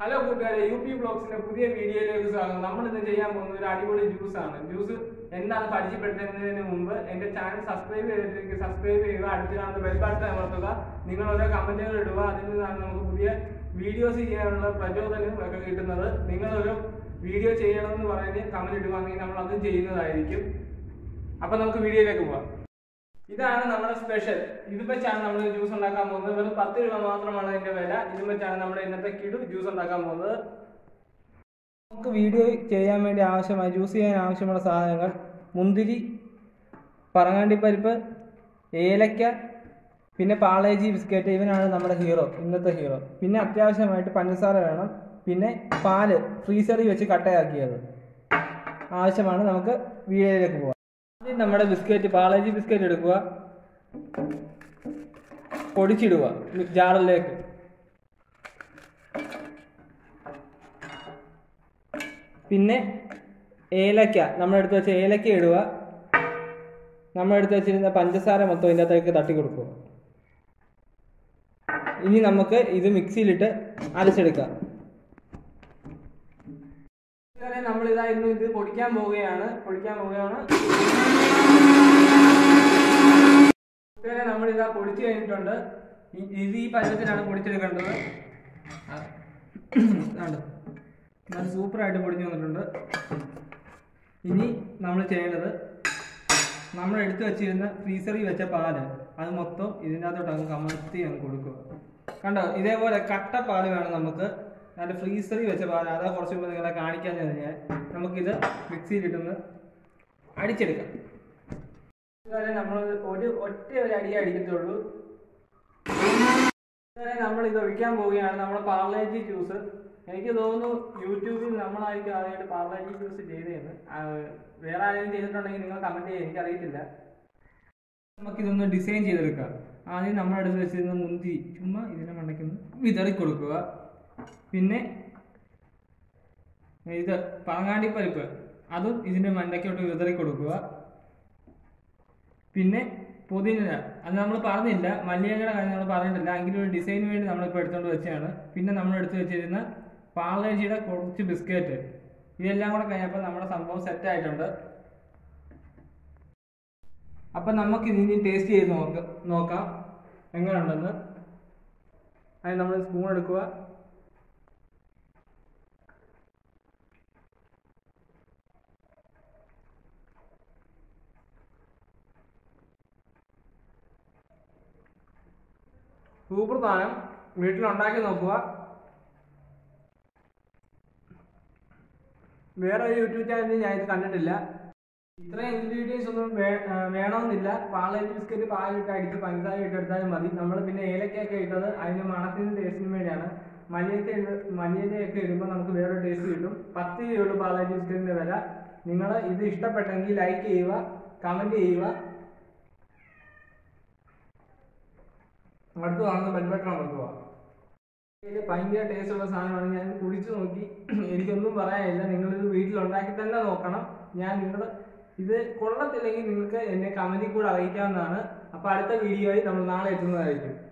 Hello കൂട്ടുകാരെ U P ബ്ലോഗ്സിന്റെ പുതിയ വീഡിയോയിലേക്ക് സ്വാഗതം നമ്മൾ ഇന്ന് ചെയ്യാൻ പോകുന്നത് ഒരു അടിപൊളി ജ്യൂസ് ആണ് ജ്യൂസ് എന്താണ് പരിചയപ്പെടുത്തുന്നതിന് മുമ്പ് എന്റെ ചാനൽ സബ്സ്ക്രൈബ് ചെയ്തിട്ടില്ലെങ്കിൽ സബ്സ്ക്രൈബ് ചെയ്യുക അടുത്ത് കാണുന്ന ബെൽ ബട്ടൺ അമർത്തുക നിങ്ങൾ ഓരോ കമന്റുകൾ ഇടുക അതിൽ നിന്നാണ് നമുക്ക് പുതിയ വീഡിയോസ് ചെയ്യാനുള്ള പ്രചോദനം ഒക്കെ കിട്ടുന്നത് നിങ്ങളൊരു വീഡിയോ ചെയ്യണമെന്ന് പറഞ്ഞ് കമന്റ് ഇടുവാണെങ്കിൽ നമ്മൾ അതും ചെയ്യുന്നതായിരിക്കും അപ്പൊ നമുക്ക് വീഡിയോയിലേക്ക് പോവാം ഇതാണ് നമ്മുടെ സ്പെഷ്യൽ ഇത് വെച്ചാണ് നമ്മൾ ജ്യൂസ് ഉണ്ടാക്കാൻ പോകുന്നത് വെറും പത്ത് രൂപ മാത്രമാണ് അതിന്റെ വില ഇത് വെച്ചാണ് നമ്മൾ ഇന്നത്തെ കിടു ജ്യൂസ് ഉണ്ടാക്കാൻ പോകുന്നത് നമുക്ക് വീഡിയോ ചെയ്യാൻ വേണ്ടി ആവശ്യമായ ജ്യൂസ് ചെയ്യാൻ ആവശ്യമുള്ള സാധനങ്ങൾ മുന്തിരി പറങ്ങാണ്ടിപ്പരിപ്പ് ഏലക്ക പിന്നെ പാളേജി ബിസ്ക്കറ്റ് ഇവനാണ് നമ്മുടെ ഹീറോ ഇന്നത്തെ ഹീറോ പിന്നെ അത്യാവശ്യമായിട്ട് പഞ്ചസാര വേണം പിന്നെ പാല് ഫ്രീസറിൽ വെച്ച് കട്ടയാക്കിയത് ആവശ്യമാണ് നമുക്ക് വീഡിയോയിലേക്ക് പോകാം ആദ്യം നമ്മുടെ ബിസ്ക്കറ്റ് പാളേജി ബിസ്ക്കറ്റ് എടുക്കുക പൊടിച്ചിടുക ജാറിലേക്ക് പിന്നെ ഏലക്ക നമ്മളെടുത്ത് വെച്ച ഏലക്ക ഇടുക നമ്മളെടുത്ത് വെച്ചിരുന്ന പഞ്ചസാര മൊത്തം ഇതിൻ്റെ അകത്തേക്ക് തട്ടി കൊടുക്കുക ഇനി നമുക്ക് ഇത് മിക്സിയിലിട്ട് അരച്ചെടുക്കാം നമ്മൾ ഇതാ ഇന്ന് ഇത് പൊടിക്കാൻ പോവുകയാണ് പൊടിക്കാൻ പോവുകയാണ് കൂട്ടുകാരെ നമ്മൾ ഇതാ പൊടിച്ചു കഴിഞ്ഞിട്ടുണ്ട് ഇ- ഇത് ഈ പരുവത്തിനാണ് പൊടിച്ചെടുക്കേണ്ടത് ആ. ഇതാണ്ട്. നല്ല സൂപ്പറായിട്ട് പൊടിഞ്ഞു വന്നിട്ടുണ്ട് ഇനി നമ്മൾ ചെയ്യേണ്ടത് നമ്മൾ എടുത്തു വെച്ചിരുന്ന ഫ്രീസറിൽ വെച്ച പാല് അത് മൊത്തം ഇതിൻ്റെ അകത്തോട്ട് അങ്ങ് കമഴ്ത്തി അങ്ങ് കൊടുക്കുക കണ്ടോ ഇതേപോലെ കട്ട പാല് വേണം നമുക്ക് നല്ല ഫ്രീസറിൽ വെച്ച പാല് അതാ കുറച്ച് മുമ്പ് നിങ്ങളെ കാണിക്കാൻ കഴിഞ്ഞാൽ നമുക്കിത് മിക്സിയിലിട്ടൊന്ന് അടിച്ചെടുക്കാം ഇതുവരെ നമ്മൾ ഒരു ഒറ്റ ഒരു അടിയേ അടിക്കത്തുള്ളൂ ഇതുവരെ നമ്മൾ ഇത് ഒഴിക്കാൻ പോവുകയാണ് നമ്മൾ പാർലേജി ജ്യൂസ് എനിക്ക് തോന്നുന്നു യൂട്യൂബിൽ നമ്മളായിരിക്കും ആദ്യമായിട്ട് പാർലേജി ജ്യൂസ് ചെയ്തതെന്ന് ആ, വേറെ ആരെങ്കിലും ചെയ്തിട്ടുണ്ടെങ്കിൽ നിങ്ങൾ കമന്റ് ചെയ്യുക എനിക്കറിയത്തില്ല നമുക്കിതൊന്ന് ഡിസൈൻ ചെയ്തെടുക്കാം ആദ്യം നമ്മളെടുത്ത് വെച്ചിരുന്ന മുന്തിരി ചുമ്മാ ഇതിനെ മണ്ടയ്ക്കൊന്ന് വിതറി കൊടുക്കുക പിന്നെ ഇത് പറങ്ങാണ്ടിപ്പരിപ്പ് അതും ഇതിന്റെ മണ്ടയ്ക്കോട്ട് വിതറി കൊടുക്കുക പിന്നെ പുതിന അത് നമ്മൾ പറഞ്ഞില്ല മല്ലികയുടെ കാര്യം നമ്മൾ പറഞ്ഞിട്ടില്ല എങ്കിലും ഒരു ഡിസൈന് വേണ്ടി നമ്മളിപ്പോൾ എടുത്തുകൊണ്ട് വെച്ചതാണ് പിന്നെ നമ്മൾ എടുത്ത് വെച്ചിരുന്ന പാർലേജിയുടെ കുറച്ച് ബിസ്ക്കറ്റ് ഇതെല്ലാം കൂടെ കഴിഞ്ഞപ്പോൾ നമ്മുടെ സംഭവം സെറ്റ് ആയിട്ടുണ്ട് അപ്പം നമുക്ക് ഇതിനി ടേസ്റ്റ് ചെയ്ത് നോക്ക നോക്കാം എങ്ങനെയുണ്ടെന്ന് അതിന് നമ്മൾ സ്പൂൺ എടുക്കുക സൂപ്പർ സാധനം വീട്ടിലുണ്ടാക്കി നോക്കുക വേറെ ഒരു യൂട്യൂബ് ചാനലിൽ ഞാൻ ഇത് കണ്ടിട്ടില്ല ഇത്രയും ഇൻഗ്രീഡിയൻസ് ഒന്നും വേ- ആ, വേണമെന്നില്ല പാളേജ് ബിസ്ക്കറ്റ് പാലിട്ട് അടിച്ച് പഞ്ചസാര ഇട്ട് എടുത്താലും മതി നമ്മൾ പിന്നെ ഏലക്കയൊക്കെ ഇട്ടത് അതിന് മണത്തിനും ടേസ്റ്റിനും വേണ്ടിയാണ് മല്ലിയൊക്കെ മല്ലിയിലയൊക്കെ ഇടുമ്പോൾ നമുക്ക് വേറൊരു ടേസ്റ്റ് കിട്ടും പത്ത് രൂപയുള്ളൂ പാളേജ് ബിസ്ക്കറ്റിന്റെ വില നിങ്ങൾ ഇത് ഇഷ്ടപ്പെട്ടെങ്കിൽ ലൈക്ക് ചെയ്യുക കമന്റ് ചെയ്യുക അടുത്ത് കാണുന്ന ബെൽബട്ടൺ അമർത്തുക ഇത് ഭയങ്കര ടേസ്റ്റ് ഉള്ള സാധനമാണ് ഞാൻ ഇത് കുടിച്ചു നോക്കി എനിക്കൊന്നും പറയാനില്ല നിങ്ങളിത് വീട്ടിൽ ഉണ്ടാക്കി തന്നെ നോക്കണം ഞാൻ നിങ്ങൾ ഇത് കൊള്ളത്തില്ലെങ്കിൽ നിങ്ങൾക്ക് എന്നെ കമന്റിൽ കൂടെ അറിയിക്കാവുന്നതാണ് അപ്പൊ അടുത്ത വീഡിയോയിൽ നമ്മൾ നാളെ എത്തുന്നതായിരിക്കും